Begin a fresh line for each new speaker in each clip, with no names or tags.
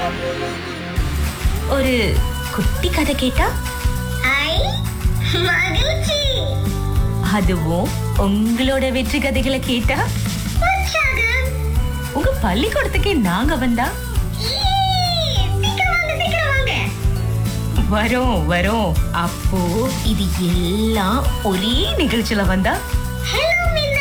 ஒரு குட்டி கதை கேட்டா
ஐ மகிழ்ச்சி
அதுவும் உங்களோட வெற்றி கதைகளை கேட்டா
உற்சாகம்
உங்க பள்ளிக்கூடத்துக்கே நாங்க வந்தா
ஈ, சீக்கிரம் வாங்க சீக்கிரம் வாங்க
வரோம் வரோம் அப்போ இது எல்லாம் ஒரே நிகழ்ச்சியில வந்தா
ஹலோ மின்னா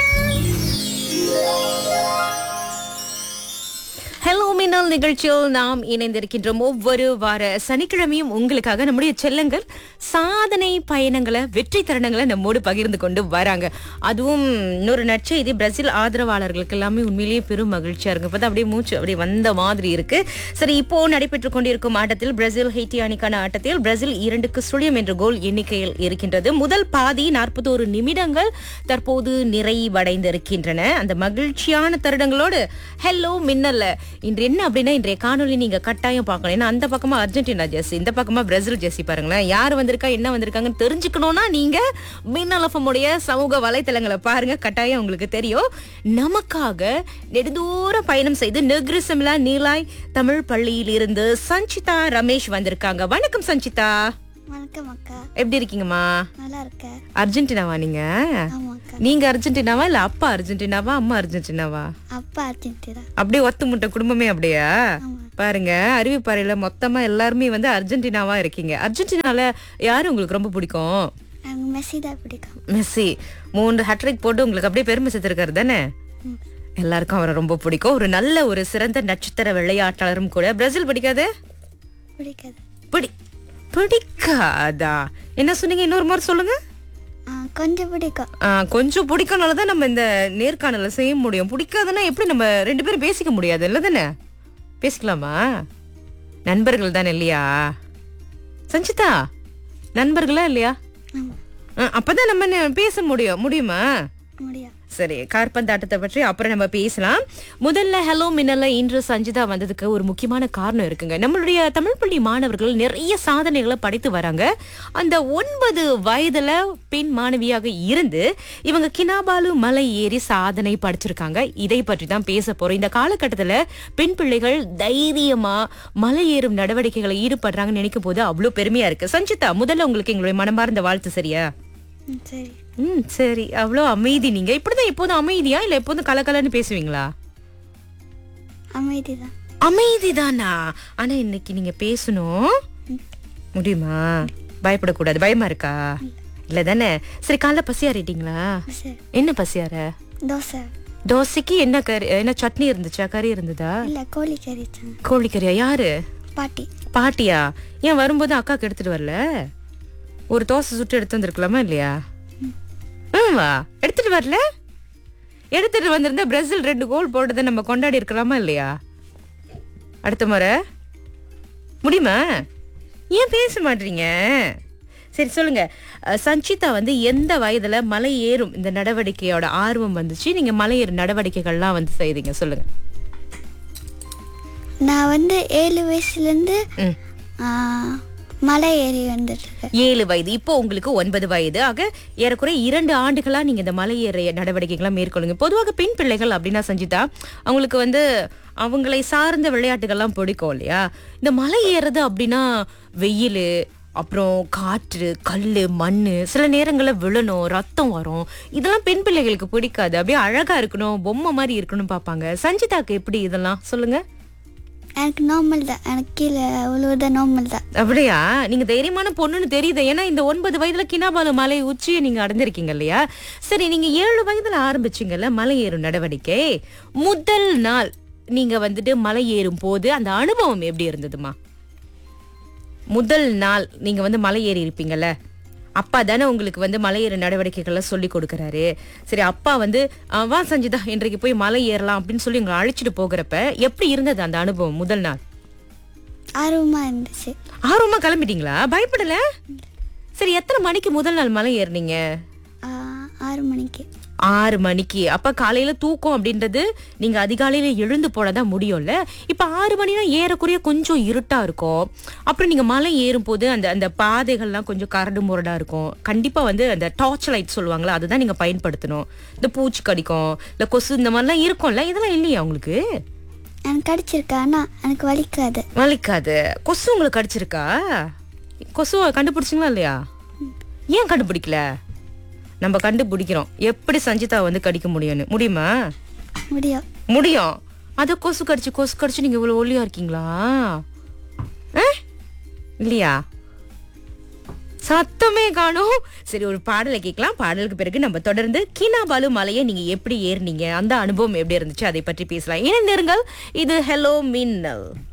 ஹலோ மின்னல் நிகழ்ச்சியில் நாம் இணைந்திருக்கின்றோம் ஒவ்வொரு வார சனிக்கிழமையும் உங்களுக்காக நம்முடைய செல்லங்கள் சாதனை பயணங்களை வெற்றி தருணங்களை நம்மோடு பகிர்ந்து கொண்டு வராங்க அதுவும் இன்னொரு நற்செய்தி பிரேசில் ஆதரவாளர்களுக்கு எல்லாமே உண்மையிலேயே பெரும் மகிழ்ச்சியா இருக்கு இப்பதான் அப்படியே மூச்சு அப்படியே வந்த மாதிரி இருக்கு சரி இப்போ நடைபெற்றுக் கொண்டிருக்கும் ஆட்டத்தில் பிரேசில் ஹெய்டி அணிக்கான ஆட்டத்தில் பிரேசில் இரண்டுக்கு சுழியம் என்ற கோல் எண்ணிக்கையில் இருக்கின்றது முதல் பாதி நாற்பத்தோரு நிமிடங்கள் தற்போது நிறைவடைந்திருக்கின்றன அந்த மகிழ்ச்சியான தருணங்களோடு ஹலோ மின்னல்ல இன்று என்ன அப்படின்னா இன்றைய காணொளி நீங்க கட்டாயம் பார்க்கணும் ஏன்னா அந்த பக்கமா அர்ஜென்டினா ஜெர்சி இந்த பக்கமா பிரேசில் ஜெர்சி பாருங்களேன் யார் வந்திருக்கா என்ன வந்திருக்காங்கன்னு தெரிஞ்சுக்கணும்னா நீங்க மின்னல் FM உடைய சமூக வலைத்தளங்களை பாருங்க கட்டாயம் உங்களுக்கு தெரியும் நமக்காக நெடுந்தூர பயணம் செய்து நெக்ரிசம்லா நீலாய் தமிழ் பள்ளியில் இருந்து சஞ்சிதா ரமேஷ் வந்திருக்காங்க வணக்கம் சஞ்சிதா
வணக்கம் அக்கா
எப்படி இருக்கீங்கம்மா
நல்லா இருக்க
அர்ஜென்டினாவா நீங்க
ஆமாக்கா
நீங்க அர்ஜென்டினாவா இல்ல அப்பா அர்ஜென்டினாவா அம்மா அர்ஜென்டினாவா
அப்பா அர்ஜென்டினா
அப்படியே ஒத்து முட்டை குடும்பமே அப்படியா
ஆமா.
பாருங்க அறிவிப்பாறையில மொத்தமா எல்லாருமே வந்து அர்ஜென்டினாவா இருக்கீங்க அர்ஜென்டினால யாரு உங்களுக்கு ரொம்ப பிடிக்கும்
எனக்கு மெஸ்ஸி தான் பிடிக்கும்
மெஸ்ஸி மூன்று ஹட்ரிக் போட்டு உங்களுக்கு அப்படியே பெருமை சேர்த்திருக்காரு தானே
ம்.
எல்லாருக்கும் அவரை ரொம்ப பிடிக்கும் ஒரு நல்ல ஒரு சிறந்த நட்சத்திர விளையாட்டாளரும் கூட பிரேசில் பிடிக்காது
பிடிக்காது
பிடி பிடிக்காதா என்ன சொன்னீங்க இன்னொரு முறை சொல்லுங்க
ஆ, கொஞ்சம் பிடிக்கும்
ஆ, கொஞ்சம் பிடிக்கனால தான் நம்ம இந்த நேர்காணல செய்ய முடியும் பிடிக்காதுன்னா எப்படி நம்ம ரெண்டு பேரும் பேசிக்க முடியாது இல்லை தானே பேசிக்கலாமா நண்பர்கள் தானே இல்லையா சஞ்சிதா நண்பர்களா இல்லையா
ஆமா
ஆ, அப்பதான் நம்ம நே- பேச முடியும் முடியுமா
முடியும்
சரி கார்பந்தாட்டத்தை பற்றி அப்புறம் நம்ம பேசலாம் முதல்ல ஹலோ மின்னல்ல இன்று சஞ்சிதா வந்ததுக்கு ஒரு முக்கியமான காரணம் இருக்குங்க நம்மளுடைய தமிழ் பள்ளி மாணவர்கள் நிறைய சாதனைகளை படைத்து வராங்க அந்த ஒன்பது வயதுல பெண் மாணவியாக இருந்து இவங்க கினாபாலு மலை ஏறி சாதனை படைச்சிருக்காங்க இதை பற்றி தான் பேச போறோம் இந்த காலகட்டத்துல பெண் பிள்ளைகள் தைரியமா மலை ஏறும் நடவடிக்கைகளை ஈடுபடுறாங்கன்னு நினைக்கும் போது அவ்வளவு பெருமையா இருக்கு சஞ்சிதா முதல்ல உங்களுக்கு எங்களுடைய மனமார்ந்த வாழ்த்து சரியா
ம், சரி
ம் சரி அவ்வளோ அமைதி நீங்க இப்படிதான் எப்போதும் அமைதியா இல்ல எப்போதும் கலகலன்னு பேசுவீங்களா
அமைதி தான்
அமைதி தானா ஆனா இன்னைக்கு நீங்க பேசணும் முடியுமா பயப்படக்கூடாது பயமா இருக்கா இல்ல தானே சரி காலைல பசியாறிட்டீங்களா
சரி
என்ன பசியார
தோசை
தோசைக்கு என்ன கறி என்ன சட்னி இருந்துச்சா கறி இருந்ததா
இல்ல கோழி கறி வச்சாங்க
கோழிக்கறியா யாரு
பாட்டி
பாட்டியா ஏன் வரும்போது அக்காக்கு எடுத்துட்டு வரல ஒரு தோசை சுட்டு எடுத்து வந்திருக்கலாமா இல்லையா ம் வா எடுத்துட்டு வரல எடுத்துட்டு வந்திருந்தா பிரேசில் ரெண்டு கோல் போட்டதை நம்ம கொண்டாடி இருக்கலாமா இல்லையா அடுத்த முறை முடியுமா ஏன் பேச மாட்டீங்க சரி சொல்லுங்க அஹ், சஞ்சிதா வந்து எந்த வயதுல மலை ஏறும் இந்த நடவடிக்கையோட ஆர்வம் வந்துச்சு நீங்க மலை ஏறும் நடவடிக்கைகள்லாம் வந்து செய்தீங்க சொல்லுங்க
நான் வந்து ஏழு வயசுலேருந்து
ம்
மலை ஏறி வந்துட்டு இருக்கேன்
ஏழு வயது இப்போ உங்களுக்கு ஒன்பது வயது ஆக ஏறக்குறைய இரண்டு ஆண்டுகளா நீங்க இந்த மலையேற நடவடிக்கைகளை மேற்கொள்ளுங்க பொதுவாக பெண் பிள்ளைகள் அப்படின்னா சஞ்சிதா அவங்களுக்கு வந்து அவங்களை சார்ந்த விளையாட்டுகள்லாம் பிடிக்கும் இல்லையா இந்த மலை ஏறுறது அப்படின்னா வெயில் அப்புறம் காற்று கல் மண்ணு சில நேரங்களில் விழணும் ரத்தம் வரும் இதெல்லாம் பெண் பிள்ளைகளுக்கு பிடிக்காது அப்படியே அழகா இருக்கணும் பொம்மை மாதிரி இருக்கணும் பார்ப்பாங்க சஞ்சிதாக்கு எப்படி இதெல்லாம் சொல்லுங்க
எனக்கு நார்மல் தான் எனக்கு கீழே உழுவுத நார்மல் தான்
அப்படியா நீங்க தைரியமான பொண்ணுன்னு தெரியுது ஏன்னா இந்த ஒன்பது வயதுல கினாபாலு மலை உச்சியை நீங்க அடைஞ்சிருக்கீங்க இல்லையா சரி நீங்க ஏழு வயதுல ஆரம்பிச்சீங்கல்ல மலை ஏறும் நடவடிக்கை முதல் நாள் நீங்க வந்துட்டு மலை ஏறும் போது அந்த அனுபவம் எப்படி இருந்ததுமா முதல் நாள் நீங்க வந்து மலை ஏறி இருப்பீங்கல்ல அப்பா தானே உங்களுக்கு வந்து மலை ஏற நடவடிக்கைகள்லாம் சொல்லி கொடுக்கறாரு சரி அப்பா வந்து "ஆ, வா சஞ்சிதா இன்றைக்கு போய் மலை ஏறலாம் அப்படின்னு சொல்லி உங்களை அழைச்சிட்டு போகிறப்ப எப்படி இருந்தது அந்த அனுபவம் முதல் நாள்
ஆர்வமாக இருந்துச்சு
ஆர்வமா கிளம்பிட்டீங்களா பயப்படல சரி எத்தனை மணிக்கு முதல் நாள் மலை ஏறுனீங்க
ஆ, ஆறு மணிக்கு
ஆறு மணிக்கு அப்ப காலையில தூக்கம் அப்படின்றது நீங்க அதிகாலையில எழுந்து போனதான் முடியும்ல இப்ப ஆறு மணினா ஏறக்குறைய கொஞ்சம் இருட்டா இருக்கும் அப்புறம் நீங்க மலை ஏறும் போது அந்த அந்த பாதைகள்லாம் கொஞ்சம் கரடு முரடா இருக்கும் கண்டிப்பா வந்து அந்த டார்ச் லைட் சொல்லுவாங்களா அதுதான் நீங்க பயன்படுத்தணும் இந்த பூச்சி கடிக்கும் இல்ல கொசு இந்த மாதிரிலாம் இருக்கும்ல இதெல்லாம் இல்லையா உங்களுக்கு
எனக்கு கடிச்சிருக்கா ஆனால் எனக்கு வலிக்காது
வலிக்காது கொசு உங்களுக்கு கடிச்சிருக்கா கொசுவை கண்டுபிடிச்சிங்களா இல்லையா ஏன் கண்டுபிடிக்கல நம்ம கண்டுபிடிக்கிறோம் எப்படி சஞ்சிதா வந்து கடிக்க முடியும்னு முடியுமா
முடியும்
முடியும் அத கொசு கடிச்சு கொசு கடிச்சு நீங்க இவ்வளவு ஒல்லியா இருக்கீங்களா ஆ? இல்லையா சத்தமே காணும் சரி ஒரு பாடலை கேட்கலாம் பாடலுக்கு பிறகு நம்ம தொடர்ந்து கீனாபாலு மலையை நீங்க எப்படி ஏறினீங்க அந்த அனுபவம் எப்படி இருந்துச்சு அதை பற்றி பேசலாம் இணைந்திருங்கள் இது ஹலோ மின்னல்